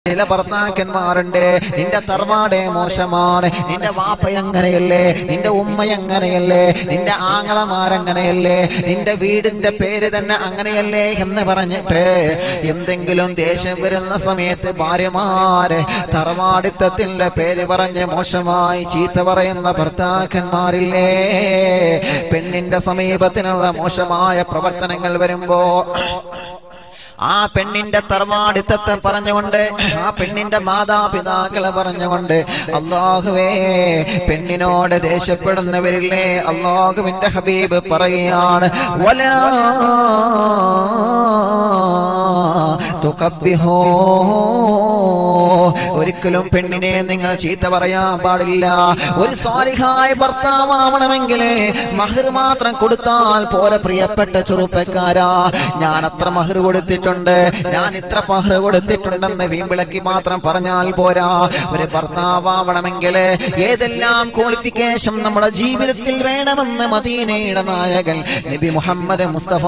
ചില ഭർത്താക്കന്മാരുണ്ട് നിന്റെ തറവാടെ മോശമാണ് നിന്റെ വാപ്പ എങ്ങനെയല്ലേ നിന്റെ ഉമ്മ എങ്ങനെയല്ലേ നിന്റെ ആങ്ങളമാരങ്ങനെയല്ലേ നിന്റെ വീടിന്റെ പേര് തന്നെ അങ്ങനെയല്ലേ എന്ന് പറഞ്ഞിട്ട് എന്തെങ്കിലും ദേഷ്യം വരുന്ന സമയത്ത് ഭാര്യമാര് തറവാടിത്തത്തിന്റെ പേര് പറഞ്ഞ് മോശമായി ചീത്ത പറയുന്ന ഭർത്താക്കന്മാരില്ലേ പെണ്ണിന്റെ സമീപത്തിനുള്ള മോശമായ പ്രവർത്തനങ്ങൾ വരുമ്പോ ആ പെണ്ണിന്റെ തറവാടിത്തത്തെ പറഞ്ഞുകൊണ്ട് ആ പെണ്ണിന്റെ മാതാപിതാക്കളെ പറഞ്ഞുകൊണ്ട് അള്ളാഹുവേ പെണ്ണിനോട് ദേഷ്യപ്പെടുന്നവരില്ലേ അള്ളാഹുവിന്റെ ഹബീബ് പറയുകയാണ് വലാ തുകബ്ബിഹോ ഒരിക്കലും പെണ്ണിനെ നിങ്ങൾ ചീത്ത പറയാൻ പാടില്ല ഒരു സ്വാലിഹായ ഭർത്താവണമെങ്കിൽ മഹർ മാത്രം കൊടുത്താൽ പോരെ പ്രിയപ്പെട്ട ചെറുപ്പക്കാരാ ഞാൻ അത്ര മഹർ കൊടുത്തിട്ടുണ്ട് ഞാൻ ഇത്ര മഹർ കൊടുത്തിട്ടുണ്ടെന്ന് വീമ്പിളക്കി മാത്രം പറഞ്ഞാൽ പോരാ ഒരു ഭർത്താവണമെങ്കിൽ ഏതെല്ലാം ക്വാളിഫിക്കേഷൻ നമ്മുടെ ജീവിതത്തിൽ വേണമെന്ന് മദീനയുടെ നായകൻ നബി മുഹമ്മദ് മുസ്തഫ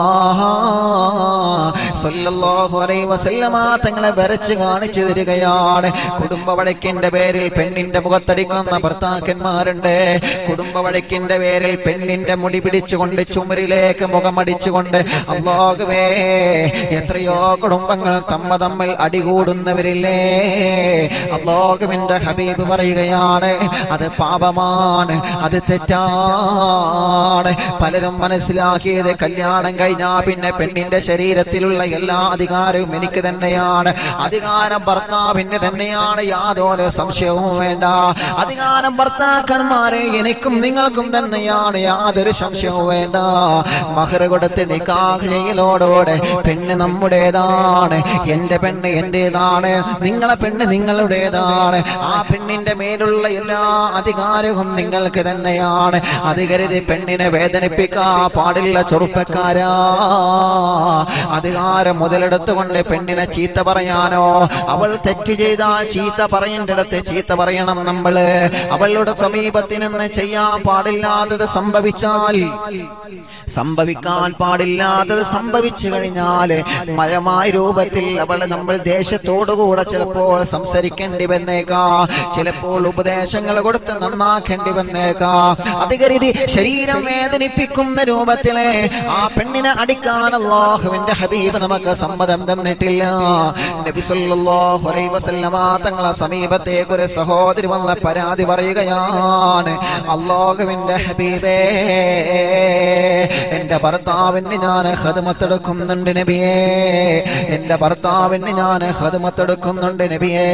സല്ലല്ലാഹു അലൈഹി വസല്ലമ തങ്ങളെ വരച്ച് കാണിച്ചു തരികയാണ് കുടുംബ വഴക്കിന്റെ പേരിൽ പെണ്ണിന്റെ മുഖത്തടിക്കുന്ന ഭർത്താക്കന്മാരുണ്ട് കുടുംബ വഴക്കിന്റെ പേരിൽ പെണ്ണിന്റെ മുടി പിടിച്ചുകൊണ്ട് ചുമരിലേക്ക് മുഖമടിച്ചുകൊണ്ട് അള്ളാഹുവേ എത്രയോ കുടുംബങ്ങൾ തമ്മ തമ്മിൽ അടികൂടുന്നവരില്ലേ അള്ളാഹുവിന്റെ ഹബീബ് പറയുകയാണ് അത് പാപമാണ് അത് തെറ്റാണ് പലരും മനസ്സിലാക്കിയത് കല്യാണം കഴിഞ്ഞാ പിന്നെ പെണ്ണിന്റെ ശരീരത്തിലുള്ള എല്ലാ അധികാരവും എനിക്ക് തന്നെയാണ് അധികാരം ഭർത്താവിന് തന്നെയാണ് യാതൊരു സംശയവും വേണ്ട അധികാരം ഭർത്താക്കന്മാരെ എനിക്കും നിങ്ങൾക്കും തന്നെയാണ് യാതൊരു സംശയവും വേണ്ട മഹർ കൊടുത്ത് നിക്കാഹ് ചെയ്യലോടോടെ പെണ്ണ് നമ്മുടേതാണ് എന്റെ പെണ്ണ് എന്റേതാണ് നിങ്ങളെ പെണ്ണ് നിങ്ങളുടേതാണ് ആ പെണ്ണിന്റെ മേലുള്ള എല്ലാ അധികാരവും നിങ്ങൾക്ക് തന്നെയാണ് അത് കരുതി പെണ്ണിനെ വേദനിപ്പിക്കാൻ പാടില്ല ചെറുപ്പക്കാരാ അധികാരം മുതലെടുത്തുകൊണ്ട് പെണ്ണിനെ ചീത്ത പറയാനോ അവൾ തെറ്റ് ചെയ്താൽ ചീത്ത പറയേണ്ടിടത്ത് ചീത്ത പറയണം നമ്മള് അവളുടെ സമീപത്തിൽ നിന്ന് ചെയ്യാൻ പാടില്ലാത്തത് സംഭവിച്ചാൽ സംഭവിക്കാൻ പാടില്ലാത്തത് സംഭവിച്ചു കഴിഞ്ഞാല് മയമായ രൂപത്തിൽ അവളെ നമ്മൾ ദേശത്തോടുകൂടെ ചിലപ്പോൾ സംസാരിക്കേണ്ടി വന്നേക്കാ ചിലപ്പോൾ ഉപദേശങ്ങൾ കൊടുത്ത് നന്നാക്കേണ്ടി വന്നേക്കാ അത് കരുതി ശരീരം വേദനിപ്പിക്കുന്ന രൂപത്തിലെ ആ പെണ്ണിനെ അടിക്കാൻ അള്ളാഹുവിന്റെ ഹബീബ് നമുക്ക് സമ്മതം തന്നിട്ടില്ല നബി സല്ലല്ലാഹു അലൈഹി വസല്ലമ തങ്ങളെ സമീപത്തേക്ക് ഒരു സഹോദരി വന്ന പരാതി പറയുകയാണ് അള്ളാഹുവിന്റെ ഹബീബേ എന്റെ ഭർത്താവിന് ഞാൻ ഹദമത്തെടുക്കുന്നുണ്ട് നബിയേ എന്റെ ഭർത്താവിന് ഞാൻ ഹദമത്തെടുക്കുന്നുണ്ട് നബിയേ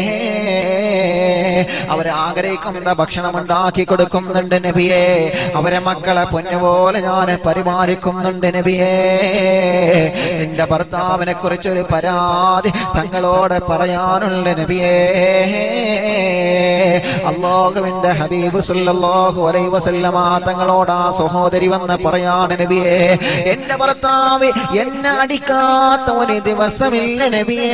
അവരെ ആഗ്രഹിക്കുന്ന ഭക്ഷണം ഉണ്ടാക്കി കൊടുക്കുന്നുണ്ട് നബിയേ അവരെ മക്കളെ പൊന്നുപോലെ ഞാൻ പരിപാലിക്കുന്നുണ്ട് നബിയേ എന്റെ ഭർത്താവിനെ കുറിച്ചൊരു പരാതി തങ്ങളോട് പറയാനുള്ള നബിയേ അള്ളാഹുവിന്റെ ഹബീബ് സല്ലല്ലാഹു അലൈഹി വസല്ലമ തങ്ങളോട് ആ സഹോദരി വന്ന് പറയാണ് നബിയേ എന്റെ ഭർത്താവ് എന്നെ അടിക്കാത്ത ഒരു ദിവസമില്ല നബിയേ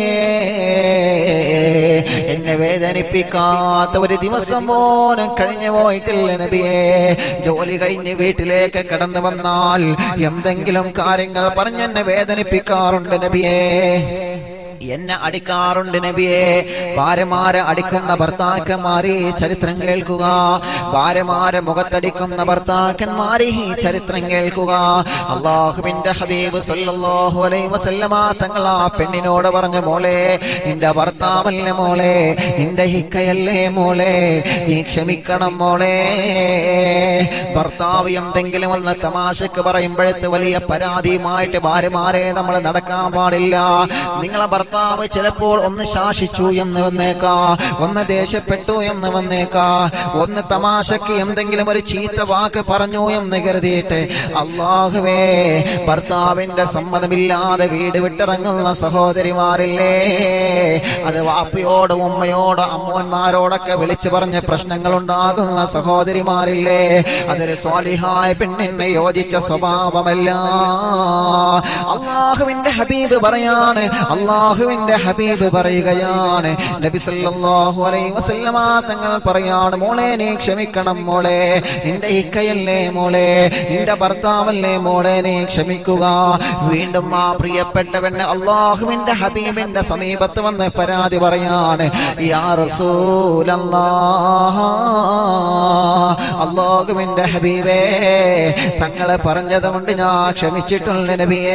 എന്നെ വേദനിപ്പിക്കാത്ത ഒരു ദിവസം പോലും കഴിഞ്ഞു പോയിട്ടില്ല നബിയേ ജോലി കഴിഞ്ഞ് വീട്ടിലേക്ക് കടന്നു വന്നാൽ എന്തെങ്കിലും കാര്യങ്ങൾ പറഞ്ഞെന്നെ വേദനിപ്പിക്കാറുണ്ട് നബിയേ എന്നെ അടിക്കാറുണ്ട് നബിയെ ഭാര്യമാരെ അടിക്കുന്ന ഭർത്താക്കന്മാരെ ഈ ചരിത്രം കേൾക്കുക ഭാര്യമാരെ മുഖത്തടിക്കുന്ന ഭർത്താക്കന്മാരെ ഈ ചരിത്രം കേൾക്കുക അള്ളാഹുവിന്റെ ഹബീബ് സല്ലല്ലാഹു അലൈഹി വസല്ലമ തങ്ങൾ ആ പെണ്ണിനോട് പറഞ്ഞു മോളെ നിന്റെ ഭർത്താവല്ലേ മോളെ നിന്റെ ഹിക്കയല്ലേ മോളെ നീ ക്ഷമിക്കണം മോളെ ഭർത്താവ് എന്തെങ്കിലും ഒന്ന് തമാശക്ക് പറയുമ്പോഴത്തെ വലിയ പരാതിയുമായിട്ട് ഭാര്യമാരെ നമ്മൾ നടക്കാൻ പാടില്ല നിങ്ങളെ ഭർത്താവ് ചിലപ്പോൾ ഒന്ന് ശാസിച്ചു എന്ന് വന്നേക്കാ ഒന്ന് ദേഷ്യപ്പെട്ടു എന്ന് വന്നേക്കാ ഒന്ന് തമാശക്ക് എന്തെങ്കിലും ഒരു ചീത്ത വാക്ക് പറഞ്ഞു എന്ന് കരുതിയിട്ട് അള്ളാഹുവേ ഭർത്താവിന്റെ സമ്മതമില്ലാതെ വീട് വിട്ടിറങ്ങുന്ന സഹോദരിമാരില്ലേ അത് വാപ്പയോട് ഉമ്മയോട് അമ്മോന്മാരോടൊക്കെ വിളിച്ചു പറഞ്ഞ് പ്രശ്നങ്ങൾ ഉണ്ടാകുന്ന സഹോദരിമാരില്ലേ അതൊരു സ്വാലിഹായ പെണ്ണിനെ യോജിച്ച സ്വഭാവമല്ല അള്ളാഹുവിന്റെ ഹബീബ് പറയാണ് അള്ളാഹു അള്ളാഹുവിന്റെ ഹബീബ് പറയുകയാണ് നബി സല്ലല്ലാഹു അലൈഹി വസല്ലമ തങ്ങൾ പറയാണ് മോളെ നീ ക്ഷമിക്കണം മോളെ നിന്റെ ഇക്കയല്ലേ മോളെ നിന്റെ ഭർത്താവല്ലേ മോളെ നീ ക്ഷമിക്കുക വീണ്ടും ആ പ്രിയപ്പെട്ടവന് അള്ളാഹുവിന്റെ ഹബീബിന്റെ സമീപത്ത് വന്ന് പരാതി പറയാണ് യാ റസൂലല്ലാഹ് അള്ളാഹുവിന്റെ ഹബീബേ തങ്ങളെ പറഞ്ഞത് കൊണ്ട് ഞാൻ ക്ഷമിച്ചിട്ടുള്ള നബിയേ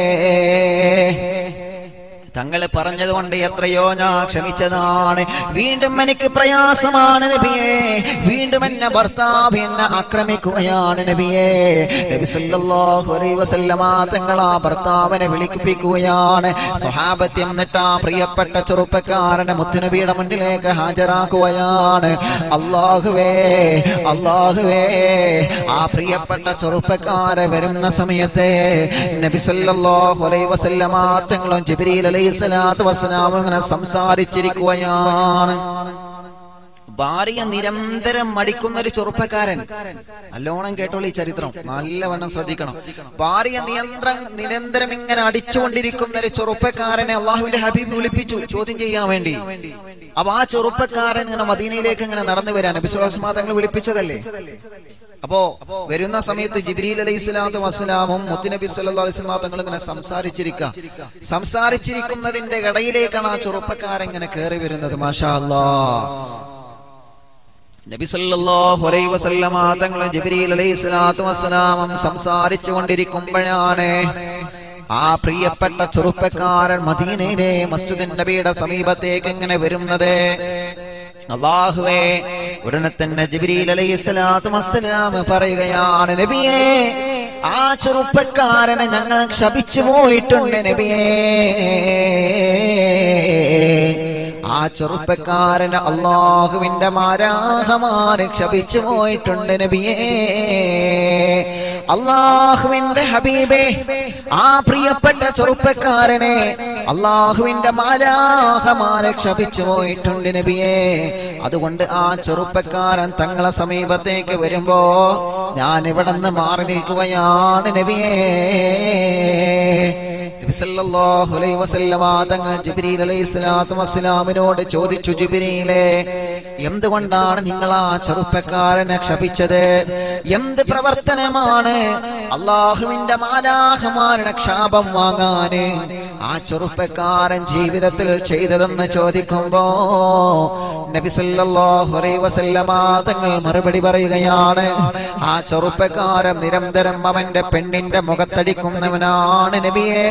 തങ്ങൾ പറഞ്ഞതുകൊണ്ട് എത്രയോ ഞാൻ ക്ഷമിച്ചതാണ് വീണ്ടും എനിക്ക് പ്രയാസമാണ് നബിയെ വീണ്ടും എന്നെ ഭർത്താവ് എന്നെ ആക്രമിക്കുകയാണ് നബിയെ നബി സല്ലല്ലാഹു അലൈഹി വസല്ലമ തങ്ങൾ ആ ഭർത്താവിനെ വിളിപ്പിക്കുകയാണ് സ്വഹാബത്യം എന്നിട്ട് ആ പ്രിയപ്പെട്ട ചെറുപ്പക്കാരനെ മുത്തുനബിയുടെ മുന്നിലേക്ക് ഹാജരാക്കുകയാണ് അള്ളാഹുവേ അള്ളാഹുവേ ആ പ്രിയപ്പെട്ട ചെറുപ്പക്കാരെ വരുന്ന സമയത്ത് നബി സല്ലല്ലാഹു അലൈഹി വസല്ലമ തങ്ങളും ജിബ്രീൽ അലൈഹി സ്വലാത്തു വസ്സലാമും ഇങ്ങനെ സംസാരിച്ചിരിക്കുകയാണ് ഭാര്യ നിരന്തരം മടിക്കുന്ന ഒരു ചെറുപ്പക്കാരൻ നല്ലോണം കേട്ടോളൂ ഈ ചരിത്രം നല്ലവണ്ണം ശ്രദ്ധിക്കണം ഭാര്യ നിയന്ത്രം നിരന്തരം ഇങ്ങനെ അടിച്ചുകൊണ്ടിരിക്കുന്ന ഒരു ചെറുപ്പക്കാരനെ അള്ളാഹുവിന്റെ ഹബീബ് വിളിപ്പിച്ചു ചോദ്യം ചെയ്യാൻ വേണ്ടി അപ്പൊ ആ ചെറുപ്പക്കാരൻ ഇങ്ങനെ മദീനയിലേക്ക് ഇങ്ങനെ നടന്നു വരാൻ വിശ്വാസമാ തങ്ങൾ വിളിപ്പിച്ചതല്ലേ അപ്പോ വരുന്ന സമയത്ത് ജിബ്രീൽ അലൈഹി സ്വലാത്തു വസ്സലാമും മുത്തുനബി സല്ലല്ലാഹു അലൈഹി വസല്ലം തങ്ങൾ ഇങ്ങനെ സംസാരിച്ചിരിക്കുക സംസാരിച്ചിരിക്കുന്നതിന്റെ ഇടയിലേക്കാണ് ആ ചെറുപ്പക്കാരൻ ഇങ്ങനെ കയറി വരുന്നത് മാഷാ അല്ലാ നബി സല്ലല്ലാഹു അലൈഹി വസല്ലമ തങ്ങൾ ജിബ്രീൽ അലൈഹി സ്വലാത്തു വസ്സലാമും സംസാരിച്ചു കൊണ്ടിരിക്കുമ്പോഴാണ് ആ പ്രിയപ്പെട്ട ചെറുപ്പക്കാരൻ മദീനയിലെ മസ്ജിദ് നബിയുടെ സമീപത്തേക്ക് ഇങ്ങനെ വരുന്നത് അള്ളാഹുവേ ഉടനെ തന്നെ ജിബ്രീൽ അലൈഹി സ്വലാത്തു വസ്സലാം പറയുകയാണ് നബിയേ ആ ചെറുപ്പക്കാരനെ ഞങ്ങൾ ക്ഷപിച്ചു പോയിട്ടുണ്ട് നബിയേ ആ ചെറുപ്പക്കാരന് അള്ളാഹുവിന്റെ മാരാഹമാരെ ക്ഷപിച്ചു പോയിട്ടുണ്ട് നബിയേ അള്ളാഹുവിന്റെ ഹബീബേ ആ പ്രിയപ്പെട്ട ചെറുപ്പക്കാരനെ അള്ളാഹുവിന്റെ മാലാഹമാരെ ക്ഷപിച്ചു പോയിട്ടുണ്ട് നബിയേ അതുകൊണ്ട് ആ ചെറുപ്പക്കാരൻ തങ്ങളെ സമീപത്തേക്ക് വരുമ്പോ ഞാൻ ഇവിടെ നിന്ന് മാറി നിൽക്കുകയാണ് നബിയേ നബി സല്ലല്ലാഹു അലൈഹി വസല്ലമ തങ്ങൾ ജിബ്രീൽ അലൈഹി സ്വലാത്തു വസ്സലാമിനോട് ചോദിച്ചു ജിബ്രീലേ എന്തുകൊണ്ടാണ് നിങ്ങൾ ആ ചെറുപ്പക്കാരനെ ക്ഷപിച്ചത് എന്ത് പ്രവർത്തനമാണ് അള്ളാഹുവിന്റെ മാലാഹമാരുടെ ക്ഷാപം വാങ്ങാന് ആ ചെറുപ്പക്കാരൻ ജീവിതത്തിൽ ചെയ്തതെന്ന് ചോദിക്കുമ്പോ നബി സല്ലല്ലാഹു അലൈഹി വസല്ലമ തങ്ങൾ മറുപടി പറയുകയാണ് ആ ചെറുപ്പക്കാരൻ നിരന്തരം അവന്റെ പെണ്ണിന്റെ മുഖത്തടിക്കുന്നവനാണ് നബിയേ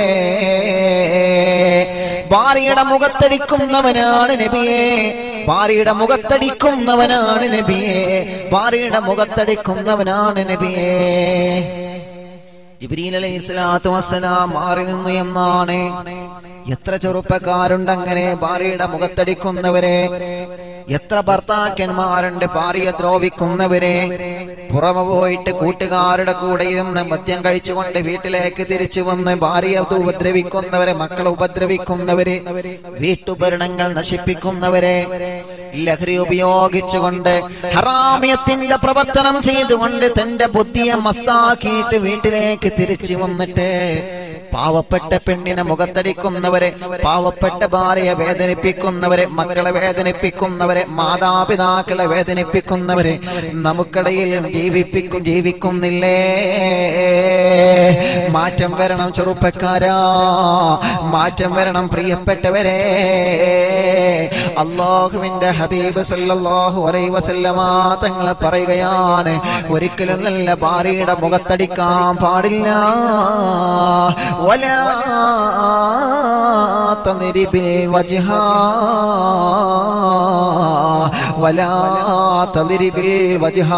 ഭാര്യയുടെ മുഖത്തടിക്കുന്നവനാണ് നബിയേ ഭാര്യയുടെ മുഖത്തടിക്കുന്നവനാണ് നബിയേ ഭാര്യയുടെ മുഖത്തടിക്കുന്നവനാണ് നബിയേ ജിബ്രീൽ അലൈഹി സ്വലാത്തു വസ്സലാം മാറി നിന്നു എന്നാണ് എത്ര ചെറുപ്പക്കാരുണ്ട് അങ്ങനെ ഭാര്യയുടെ മുഖത്തടിക്കുന്നവരെ എത്ര ഭർത്താക്കന്മാരുണ്ട് ഭാര്യയെ ദ്രോവിക്കുന്നവരെ പുറമെ പോയിട്ട് കൂട്ടുകാരുടെ കൂടെ ഇരുന്ന് മദ്യം കഴിച്ചുകൊണ്ട് വീട്ടിലേക്ക് തിരിച്ചു വന്ന് ഭാര്യയെ ഉപദ്രവിക്കുന്നവരെ മക്കളെ ഉപദ്രവിക്കുന്നവരെ വീട്ടുപകരണങ്ങൾ നശിപ്പിക്കുന്നവരെ ലഹരി ഉപയോഗിച്ചുകൊണ്ട് ഹറാമിയത്തിന്റെ പ്രവർത്തനം ചെയ്തുകൊണ്ട് തന്റെ ബുദ്ധിയെ മസ്താക്കിയിട്ട് വീട്ടിലേക്ക് തിരിച്ചു വന്നിട്ട് പാവപ്പെട്ട പെണ്ണിനെ മുഖത്തടിക്കുന്നവരെ പാവപ്പെട്ട ഭാര്യയെ വേദനിപ്പിക്കുന്നവരെ മക്കളെ വേദനിപ്പിക്കുന്നവരെ മാതാപിതാക്കളെ വേദനിപ്പിക്കുന്നവരെ നമുക്കിടയിൽ ജീവിപ്പിക്കും ജീവിക്കുന്നില്ലേ മാറ്റം വരണം ചെറുപ്പക്കാരാ മാറ്റം വരണം പ്രിയപ്പെട്ടവരെ അള്ളാഹുവിന്റെ ഹബീബ് സല്ലല്ലാഹു അലൈഹി വസല്ലമ തങ്ങൾ പറയുകയാണ് ഒരിക്കലും നല്ല ഭാര്യയുടെ മുഖത്തടിക്കാൻ പാടില്ല ولا تضرب الوجه ولا تضرب الوجه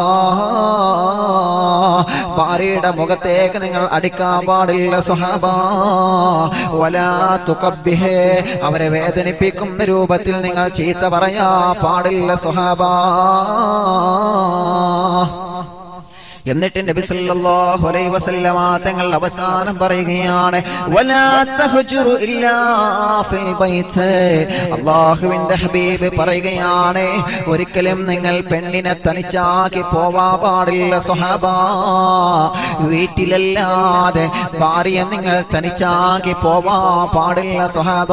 ഭാര്യയുടെ മുഖത്തേക്ക് നിങ്ങൾ അടിക്കാൻ പാടില്ല സുഹാബ വലാ തുകബ്ബിഹേ അവരെ വേദനിപ്പിക്കുന്ന രൂപത്തിൽ നിങ്ങൾ ചീത്ത പറയാ പാടില്ല സുഹാബ എന്നിട്ട് നബി സല്ലല്ലാഹു അലൈഹി വസല്ലമ തങ്ങൾ അവസാനം പറയുകയാണ് വലാ തഹ്ജുറു ഇല്ലാ ഫിൽ ബൈത്ത് അല്ലാഹുവിന്റെ ഹബീബ് പറയുകയാണ് ഒരിക്കലും നിങ്ങൾ പെണ്ണിനെ തനിച്ചാക്കി പോവാൻ പാടില്ല സ്വഹാബ വീട്ടിലല്ലാതെ ഭാര്യയെ നിങ്ങൾ തനിച്ചാക്കി പോവാൻ പാടില്ല സ്വഹാബ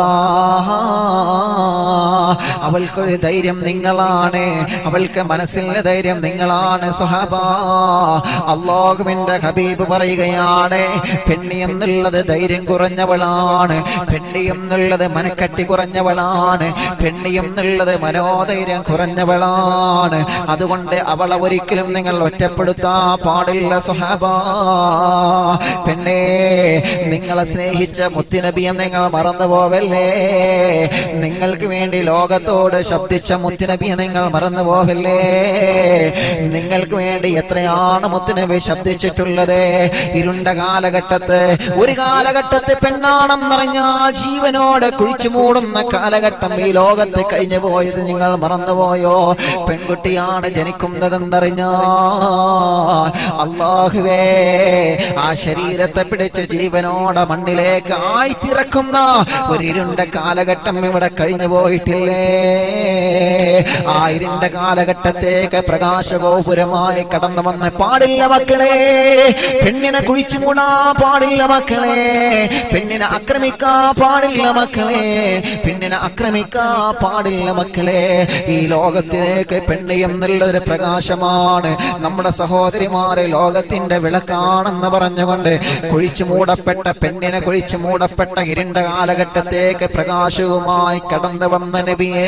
അവൾക്കൊരു ധൈര്യം നിങ്ങളാണ് അവൾക്ക് മനസ്സിലെ ധൈര്യം നിങ്ങളാണ് സ്വഹാബ അള്ളാഹുവിന്റെ ഹബീബ് പറയുകയാണ് പെണ്ണി എന്നുള്ളത് ധൈര്യം കുറഞ്ഞവളാണ് പെണ്ണി എന്നുള്ളത് മനക്കട്ടി കുറഞ്ഞവളാണ് പെണ്ണി എന്നുള്ളത് മനോധൈര്യം കുറഞ്ഞവളാണ് അതുകൊണ്ട് അവളെ ഒരിക്കലും നിങ്ങൾ ഒറ്റപ്പെടുത്താൻ പാടില്ല സുഹാബ പെണ്ണേ നിങ്ങളെ സ്നേഹിച്ച മുത്തുനബിയെ നിങ്ങൾ മറന്നു പോവല്ലേ നിങ്ങൾക്ക് വേണ്ടി ലോകത്തോട് ശബ്ദിച്ച മുത്തുനബിയെ നിങ്ങൾ മറന്നു പോവല്ലേ നിങ്ങൾക്ക് വേണ്ടി എത്രയാണ് മുത്തുനബി ശബ്ദിച്ചിട്ടുള്ളത് ഇരുണ്ട കാലഘട്ടത്ത് ഒരു കാലഘട്ടത്ത് പെണ്ണാണെന്നറിഞ്ഞാൽ ജീവനോടെ കുഴിച്ചു മൂടുന്ന കാലഘട്ടം ഈ ലോകത്ത് കഴിഞ്ഞു പോയത് നിങ്ങൾ മറന്നുപോയോ പെൺകുട്ടിയാണ് ജനിക്കുന്നതെന്നറിഞ്ഞാൽ അള്ളാഹുവേ ആ ശരീരത്തെ പിടിച്ച് ജീവനോടെ മണ്ണിലേക്ക് ആയിത്തിറക്കുന്ന ഒരു ഇരുണ്ട കാലഘട്ടം ഇവിടെ കഴിഞ്ഞു പോയിട്ടില്ലേ ആ ഇരുണ്ട കാലഘട്ടത്തേക്ക് പ്രകാശഗോപുരമായി കടന്നു വന്ന പാടില്ല മക്കളെ പെണ്ണിനെ കുഴിച്ചു മൂടാ പാടില്ല മക്കളെ പെണ്ണിനെ ആക്രമിക്കാ പാടില്ല മക്കളെ പെണ്ണിനെ ആക്രമിക്കാ പാടില്ല മക്കളെ ഈ ലോകത്തിലേക്ക് പെണ്ണ് എന്നുള്ളൊരു പ്രകാശമാണ് നമ്മുടെ സഹോദരിമാരെ ലോകത്തിന്റെ വിളക്കാണെന്ന് പറഞ്ഞുകൊണ്ട് കുഴിച്ചു മൂടപ്പെട്ട പെണ്ണിനെ കുഴിച്ചു മൂടപ്പെട്ട ഇരുണ്ട കാലഘട്ടത്തേക്ക് പ്രകാശവുമായി കടന്നു വന്ന നബിയേ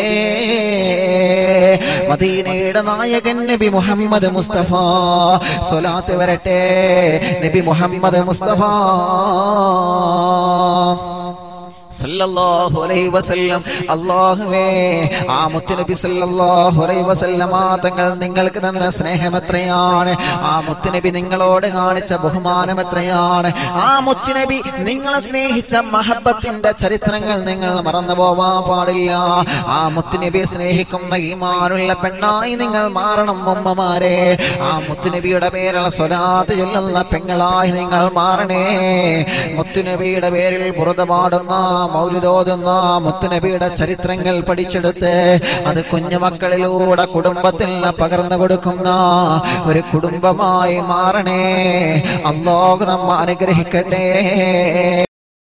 മദീനയുടെ നായകൻ നബി മുഹമ്മദ് മുസ്തഫ സ്വലാത്ത് വരട്ടെ നബി മുഹമ്മദ് മുസ്തഫ സല്ലല്ലാഹു അലൈഹി വസല്ലം അല്ലാഹുവേ ആ മുത്തുനബി സല്ലല്ലാഹു അലൈഹി വസല്ലമ തങ്ങൾ നിങ്ങൾക്ക് തന്ന സ്നേഹം എത്രയാണ് ആ മുത്തുനബി നിങ്ങളോട് കാണിച്ച ബഹുമാനം എത്രയാണ് ആ മുത്തുനബി നിങ്ങളെ സ്നേഹിച്ച മഹബത്തിന്റെ ചരിത്രങ്ങൾ നിങ്ങൾ മറന്നു പോവാൻ പാടില്ല ആ മുത്തുനബി സ്നേഹിക്കുന്ന ഈമാനുള്ള പെണ്ണായി നിങ്ങൾ മാറണം ഉമ്മമാരെ ആ മുത്തുനബിയുടെ പേരുള്ള സ്വലാത്ത് ചൊല്ലുന്ന പെങ്ങളായി നിങ്ങൾ മാറണേ മുത്തുനബിയുടെ പേരിൽ പുറത്ത് പാടുന്ന മൗലിതോതുന്ന മുത്തുനബിയുടെ ചരിത്രങ്ങൾ പഠിച്ചെടുത്ത് അത് കുഞ്ഞുമക്കളിലൂടെ കുടുംബത്തിൽ പകർന്നു കൊടുക്കുന്ന ഒരു കുടുംബമായി മാറണേ അള്ളാഹു നമ്മ അനുഗ്രഹിക്കട്ടെ